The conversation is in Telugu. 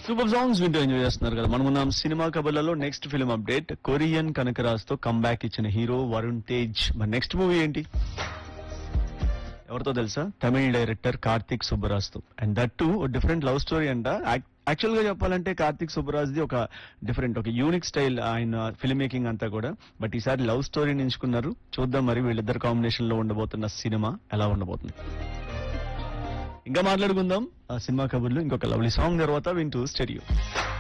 సూపర్ సాంగ్స్ వింటూ ఎంజాయ్ చేస్తున్నారు కదా మనం ఉన్నాం సినిమా కబుర్లలో నెక్స్ట్ ఫిల్మ్ అప్డేట్ కొరియన్ కనకరాజ్ తో కంబ్యాక్ ఇచ్చిన హీరో వరుణ్ తేజ్ మరి నెక్స్ట్ మూవీ ఏంటి ఎవరితో తెలుసా తమిళ డైరెక్టర్ కార్తిక్ సుబ్బరాజ్ తో and that to different love story అంట యాక్చువల్ గా చెప్పాలంటే కార్తిక్ సుబ్బరాజ్ ది ఒక డిఫరెంట్ ఒక యూనిక్ స్టైల్ ఆయన ఫిల్మ్ మేకింగ్ అంతా కూడా బట్ ఈసారి లవ్ స్టోరీని ఎంచుకున్నారు చూద్దాం మరి వీళ్ళిద్దరు కాంబినేషన్ లో ఉండబోతున్న సినిమా ఎలా ఉండబోతుంది ఇంకా మాట్లాడుకుందాం ఆ సినిమా కబుర్లు ఇంకొక లవ్లీ సాంగ్ తర్వాత వింటూ స్టెడియో